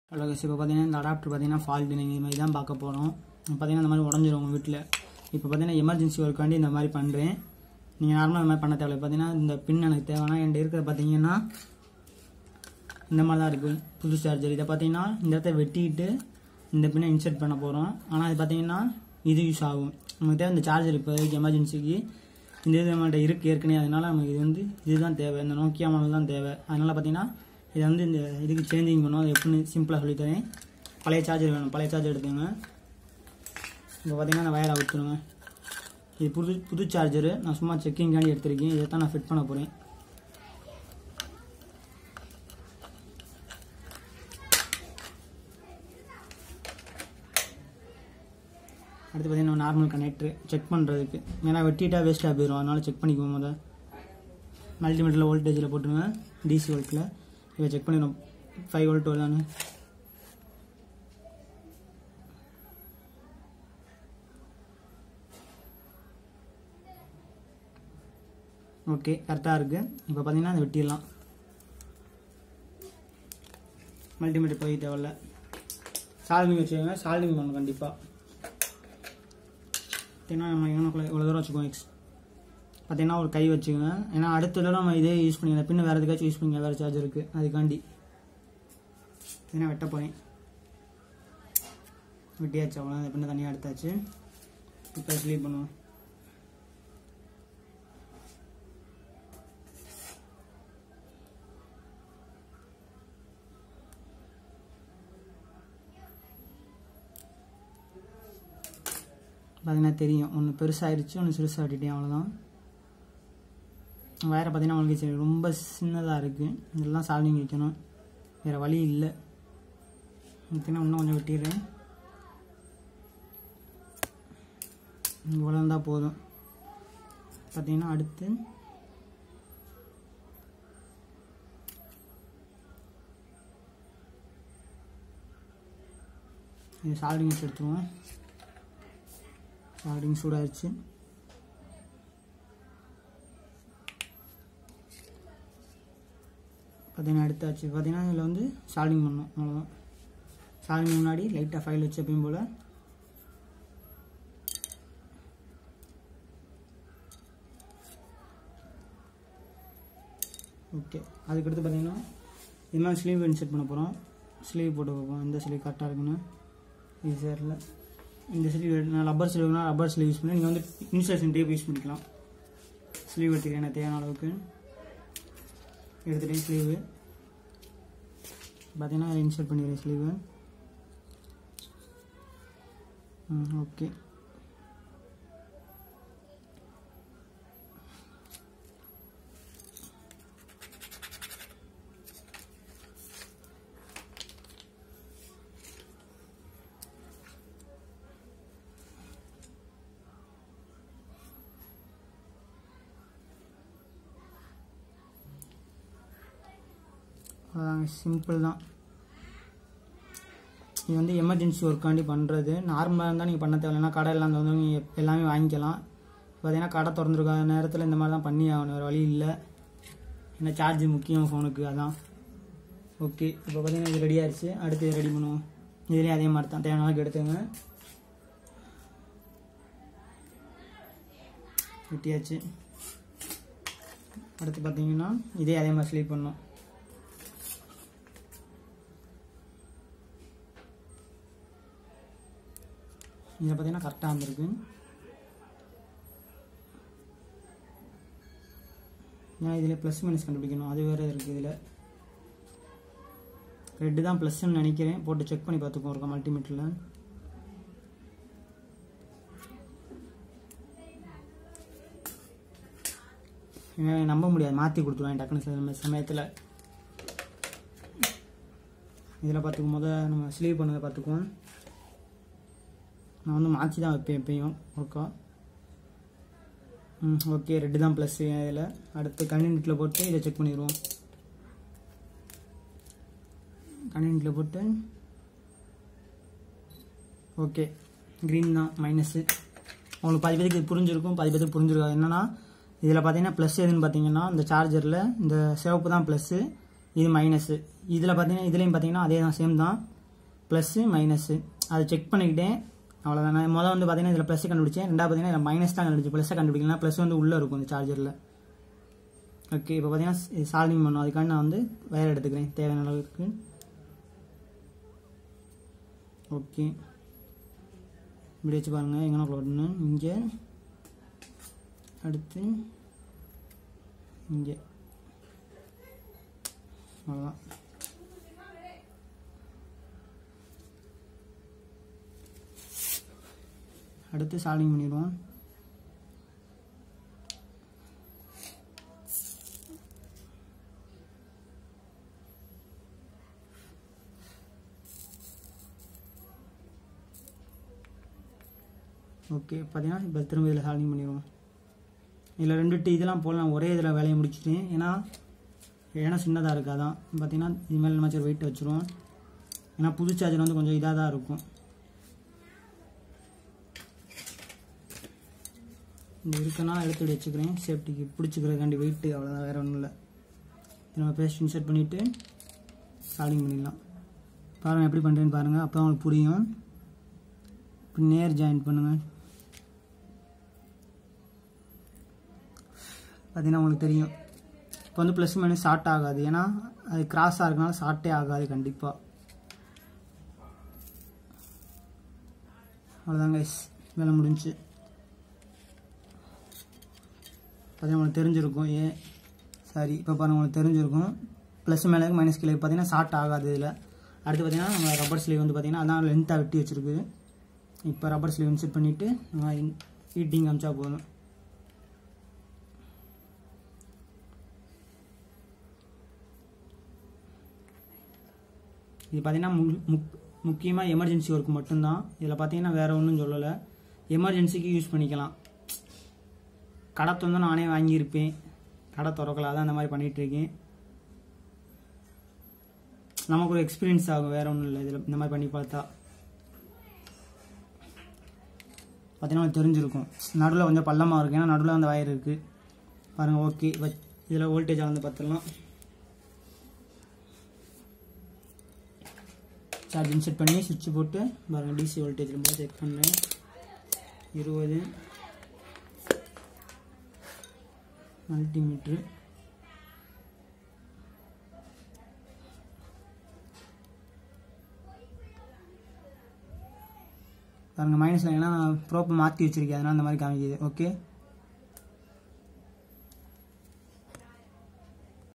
hello guys இப்போ பார்த்தீங்கன்னா இந்த அடாப்டர் பார்த்தீங்கன்னா ஃபால்ட் நீங்கள் இது மாதிரி தான் பார்க்க போகிறோம் பார்த்தீங்கன்னா இந்த மாதிரி உடஞ்சிரும் உங்கள் வீட்டில் இப்போ பார்த்தீங்கன்னா எமர்ஜென்சி ஒர்க்காண்டி இந்த மாதிரி பண்ணுறேன் நீங்கள் நார்மலாக இந்த மாதிரி பண்ண தேவையில்ல பார்த்தீங்கன்னா இந்த பின் எனக்கு தேவைன்னா என்கிட்ட இருக்கிற பார்த்தீங்கன்னா இந்த மாதிரி தான் இருக்குது புது சார்ஜர் இதை பார்த்தீங்கன்னா இந்த இடத்த வெட்டிட்டு இந்த பின்னை இன்சர்ட் பண்ண போகிறோம் ஆனால் இது பார்த்தீங்கன்னா இது யூஸ் ஆகும் நமக்கு தேவை இந்த சார்ஜர் இப்போதைக்கு எமர்ஜென்சிக்கு இந்த இது நம்மள்ட்ட இருக்குது ஏற்கனவே அதனால நமக்கு இது வந்து இதுதான் தேவை இந்த நோக்கியா மாடல் தான் தேவை அதனால பார்த்தீங்கன்னா இதை வந்து இந்த இதுக்கு சேஞ்சிங் பண்ணுவோம் அது எப்படின்னு சிம்பிளாக சொல்லித்தரேன் பழைய சார்ஜர் வேணும் பழைய சார்ஜர் எடுத்துங்க இப்போ பார்த்தீங்கன்னா அந்த வயரை அவுத்துருங்க இது புது புது சார்ஜரு நான் சும்மா செக்கிங்காண்டி எடுத்திருக்கேன் இதை தான் நான் ஃபிட் பண்ண போகிறேன் அடுத்து பார்த்தீங்கன்னா நார்மல் கனெக்டர் செக் பண்ணுறதுக்கு ஏன்னா வெட்டிட்டா வேஸ்ட்டாக போயிடும் அதனால செக் பண்ணிக்குவோம் முத மல்டிமீட்டரில் வோல்டேஜில் போட்டுருங்க டிசி வோல்ட்டில் இதை செக் பண்ணிடணும் ஃபைவ் வோல்ட் வருதானு ஓகே கரெக்டாக இருக்குது இப்போ பார்த்தீங்கன்னா அதை வெட்டிடலாம் மல்டிமீட்டர் போய் தேவையில்ல சால்விங் வச்சுக்கோங்க சால்விங் பண்ணணும் கண்டிப்பாக பார்த்தீங்கன்னா நம்ம இவனுக்குள்ள இவ்வளோ தூரம் வச்சுக்கோங்க எக்ஸ் பார்த்தீங்கன்னா ஒரு கை வச்சுக்கோங்க ஏன்னா அடுத்த தடவை நம்ம இதே யூஸ் பண்ணிக்கலாம் பின்ன வேறு எதுக்காச்சும் யூஸ் பண்ணிக்கலாம் வேறு சார்ஜர் இருக்குது அதுக்காண்டி ஏன்னா வெட்ட போகிறேன் வெட்டியாச்சு அவ்வளோ அந்த பின்ன தனியாக எடுத்தாச்சு இப்போ ஸ்லீப் பண்ணுவோம் பார்த்தீங்கன்னா தெரியும் ஒன்று பெருசாகிடுச்சு ஒன்று சிறுசாக வெட்டிட்டேன் அவ்வளோதான் வேறு பார்த்தீங்கன்னா உங்களுக்கு சரி ரொம்ப சின்னதாக இருக்குது இதெல்லாம் சால்விங் வைக்கணும் வேறு வழி இல்லை பார்த்தீங்கன்னா இன்னும் கொஞ்சம் வெட்டிடுறேன் இவ்வளோ இருந்தால் போதும் பார்த்தீங்கன்னா அடுத்து இது சால்விங் வச்சு எடுத்துருவோம் சால்விங் சூடாகிடுச்சு பார்த்தீங்கன்னா எடுத்தாச்சு பார்த்தீங்கன்னா இதில் வந்து சால்விங் பண்ணணும் அவ்வளோதான் சால்விங் முன்னாடி லைட்டாக ஃபைல் வச்சு எப்பயும் போல் ஓகே அதுக்கடுத்து பார்த்தீங்கன்னா இது மாதிரி ஸ்லீவ் இன்செர்ட் பண்ண போகிறோம் ஸ்லீவ் போட்டு பார்ப்போம் இந்த ஸ்லீவ் கரெக்டாக இருக்குன்னு இது சரியில் இந்த ஸ்லீவ் நான் ரப்பர் ஸ்லீவ்னா ரப்பர் ஸ்லீவ் யூஸ் பண்ணி நீங்கள் வந்து இன்சுலேஷன் டேப் யூஸ் பண்ணிக்கலாம் ஸ்லீவ் எடுத்துக்கிறேன் எனக்கு தேவையான அளவுக்கு எடுத்துகிட்டேன் ஸ்லீவு பார்த்தீங்கன்னா இன்சர்ட் பண்ணிக்கிறேன் ஸ்லீவு ம் ஓகே அதாங்க சிம்பிள் தான் இது வந்து எமர்ஜென்சி ஒர்க்காண்டி பண்ணுறது நார்மலாக இருந்தால் நீங்கள் பண்ண தேவையில்லைனா கடையெல்லாம் வந்து நீங்கள் எல்லாமே வாங்கிக்கலாம் பார்த்தீங்கன்னா கடை திறந்துருக்க நேரத்தில் இந்த மாதிரி தான் பண்ணி ஆகணும் வேறு வழி இல்லை ஏன்னா சார்ஜ் முக்கியம் ஃபோனுக்கு அதான் ஓகே இப்போ பார்த்தீங்கன்னா இது ரெடி ஆயிடுச்சு அடுத்து இது ரெடி பண்ணுவோம் இதுலேயும் அதே மாதிரி தான் தேவையான அளவுக்கு எடுத்துங்க வெட்டியாச்சு அடுத்து பார்த்தீங்கன்னா இதே அதே மாதிரி ஸ்லீப் பண்ணணும் இதில் பார்த்தீங்கன்னா கரெக்டாக வந்திருக்கு ஏன்னா இதில் ப்ளஸ் மைனஸ் கண்டுபிடிக்கணும் அது வேறு இருக்குது இதில் ரெட்டு தான் ப்ளஸ்ன்னு நினைக்கிறேன் போட்டு செக் பண்ணி பார்த்துக்கோ இருக்கா மல்டிமீட்டரில் நம்ப முடியாது மாற்றி கொடுத்துருவேன் டக்குனு சில சமயத்தில் இதில் பார்த்துக்கும் போது நம்ம ஸ்லீவ் பண்ணதை பார்த்துக்குவோம் நான் வந்து மாற்றி தான் வைப்பேன் எப்பயும் ஒர்க்கா ம் ஓகே ரெட்டு தான் ப்ளஸ் இதில் அடுத்து கண்டினியூட்டில் போட்டு இதை செக் பண்ணிடுவோம் கண்டினியூட்டில் போட்டு ஓகே க்ரீன் தான் மைனஸு உங்களுக்கு பாதி பேருக்கு இது புரிஞ்சிருக்கும் பாதி பேருக்கு புரிஞ்சிருக்காது என்னென்னா இதில் பார்த்தீங்கன்னா ப்ளஸ் எதுன்னு பார்த்தீங்கன்னா இந்த சார்ஜரில் இந்த சிவப்பு தான் ப்ளஸ்ஸு இது மைனஸு இதில் பார்த்தீங்கன்னா இதுலேயும் பார்த்தீங்கன்னா அதே தான் சேம் தான் ப்ளஸ்ஸு மைனஸு அதை செக் பண்ணிக்கிட்டேன் அவ்வளோதான் நான் முதல் வந்து பார்த்தீங்கன்னா இதில் ப்ளஸ் கண்டுபிடிச்சேன் ரெண்டாவது பார்த்தீங்கன்னா இதில் மைனஸ் தான் கண்டுபிடிச்சு ப்ளஸ்ஸை கண்டுபிடிக்கலாம் ப்ளஸ் வந்து உள்ளே இருக்கும் இந்த சார்ஜரில் ஓகே இப்போ பார்த்தீங்கன்னா சால்விங் பண்ணும் அதுக்காண்டி நான் வந்து வேறு எடுத்துக்கிறேன் தேவையான அளவுக்கு ஓகே இப்படி வச்சு பாருங்கள் எங்கே போடணும் இங்கே அடுத்து இங்கே அவ்வளோதான் அடுத்து சால்விங் பண்ணிடுவோம் ஓகே பார்த்தீங்கன்னா இப்போ திரும்ப இதில் சால்விங் பண்ணிடுவோம் இதில் ரெண்டு டீ இதெல்லாம் போடலாம் ஒரே இதில் வேலையை முடிச்சிட்டேன் ஏன்னா ஏன்னா சின்னதாக இருக்காதான் பார்த்தீங்கன்னா இது மேலே நம்ம வெயிட் வச்சுருவோம் ஏன்னா புது சார்ஜர் வந்து கொஞ்சம் இதாக தான் இருக்கும் இந்த இருக்குன்னா எடுத்து இப்படி வச்சுக்கிறேன் சேஃப்டிக்கு பிடிச்சிக்கிறதுக்காண்டி வெயிட்டு அவ்வளோதான் வேறு ஒன்றும் இல்லை நம்ம பேஸ்ட் இன்சர்ட் பண்ணிவிட்டு சால்விங் பண்ணிடலாம் பாருங்கள் எப்படி பண்ணுறேன்னு பாருங்கள் அப்போ உங்களுக்கு புரியும் இப்படி நேர் ஜாயின் பண்ணுங்கள் பார்த்தீங்கன்னா உங்களுக்கு தெரியும் இப்போ வந்து ப்ளஸ் மைனஸ் ஷார்ட் ஆகாது ஏன்னா அது கிராஸாக இருக்கனால ஷார்ட்டே ஆகாது கண்டிப்பாக அவ்வளோதாங்க கைஸ் வேலை முடிஞ்சு பார்த்தீங்கன்னா உங்களுக்கு தெரிஞ்சிருக்கும் ஏன் சாரி இப்போ பாருங்கள் உங்களுக்கு தெரிஞ்சிருக்கும் ப்ளஸ் மேலே மைனஸ் கீழே பார்த்தீங்கன்னா ஷார்ட் ஆகாது இதில் அடுத்து பார்த்தீங்கன்னா நம்ம ரப்பர் ஸ்லீவ் வந்து பார்த்தீங்கன்னா அதான் லென்த்தாக வெட்டி வச்சுருக்கு இப்போ ரப்பர் ஸ்லீவ் இன்செட் பண்ணிவிட்டு நம்ம ஹீட்டிங் காமிச்சா போதும் இது பார்த்தீங்கன்னா முக் முக்கியமாக எமர்ஜென்சி ஒர்க் மட்டும்தான் இதில் பார்த்தீங்கன்னா வேறு ஒன்றும் சொல்லலை எமர்ஜென்சிக்கு யூஸ் பண்ணிக்கலாம் கடை வந்து நானே வாங்கியிருப்பேன் கடை திறக்கல அதான் அந்த மாதிரி பண்ணிகிட்ருக்கேன் நமக்கு ஒரு எக்ஸ்பீரியன்ஸ் ஆகும் வேறு ஒன்றும் இல்லை இதில் இந்த மாதிரி பண்ணி பார்த்தா பார்த்தீங்கன்னா தெரிஞ்சிருக்கும் நடுவில் கொஞ்சம் பள்ளமாக இருக்குது ஏன்னா நடுவில் அந்த வயர் இருக்குது பாருங்கள் ஓகே இதில் வோல்டேஜ் வந்து பார்த்துடலாம் சார்ஜிங் செட் பண்ணி சுவிட்ச் போட்டு பாருங்கள் டிசி வோல்டேஜ் ரொம்ப செக் பண்ணுறேன் இருபது மல்டிமீட்ரு பாருங்கள் மைனஸில் ஏன்னா நான் ப்ரோப்பை மாற்றி வச்சுருக்கேன் அதனால் அந்த மாதிரி காமிக்குது ஓகே